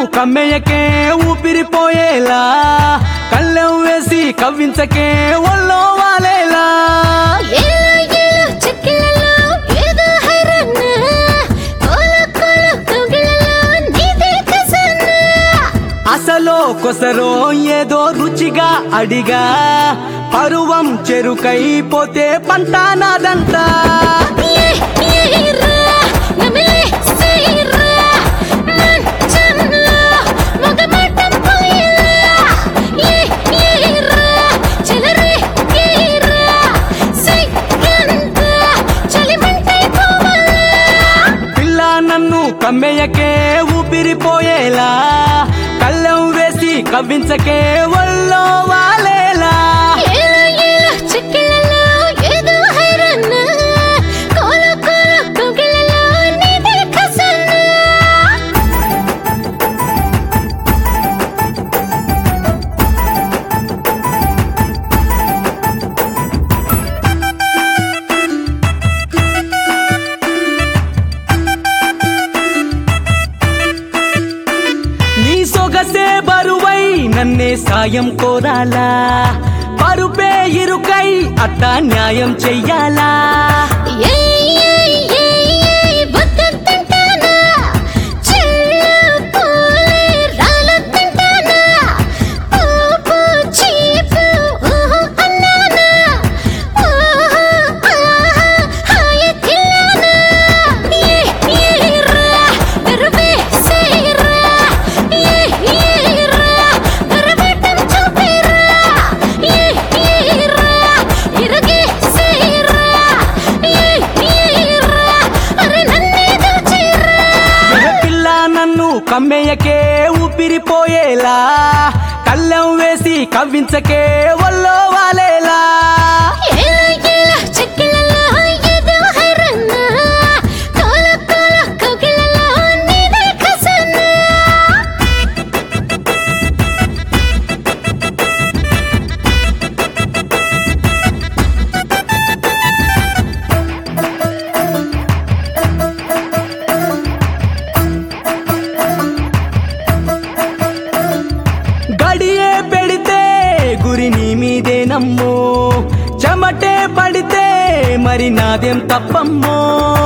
కమ్మెయ్యకే ఊపిరిపోయేలా కళ్ళెం వేసి కవ్వించకే ఒళ్ళో వాలేలా ఏలో ఏలో చెక్కిళ్ళలో ఏదో హైరాణ కోల కోల కౌగిళ్ళలో నీదే ఖజానా అసలో కొసరో ఏదో రుచిగా అడిగా పరువం చెరుకైపోతే పంట నాదంతా ఏ ఏరా నమిలే సేరా మంచంలో మగమాటం పోయేలా ఏ ఏరా చెలరే ఏరా సైకంత చలిమంటై పోవాలా పిల్ల నన్ను కమ్మెయ్యకే ఊపిరిపోయేలా కళ్ళెం వేసి కవ్వించకే ఒళ్ళో వాలేలా ఏలో ఏలో చెక్కిళ్ళలో ఏదో హైరాణ కోల కోల కౌగిళ్ళలో నీదే ఖజానా నీ సొగసే బరువై నన్నే సాయం కోరాలా బరుపే ఇరుకై అట్ట న్యాయం చెయ్యాలా ఏయ్ ఏయ్ ఏయ్ ఏయ్ వద్దొద్దంటానా చెల్లు పూలే రాలొద్దంటానా పూపు చీపు ఊహు అన్నానా ఊహు ఆహా హాయతిల్లానా ఏ ఏరా బరువే సేరా ఏ ఏరా బరబటం చూపిరా ఏ ఏరా ఇరగే సేరా ఏ ఏరా అరే నన్నే దోచేరా ఏ పిల్ల నన్ను కమ్మెయ్యకే ఊపిరిపోయేలా కళ్ళెం వేసి కవ్వించకే ఒళ్ళో వాలేలా ఏలో ఏలో చెక్కిళ్ళలో ఏదో హైరాణ కోల కోల కౌగిళ్ళలో నీదే ఖజానా గడియే పెడితే గురి నీ మీదే నమ్మో చెమటే పడితే మరి నాదేం తప్పమ్మో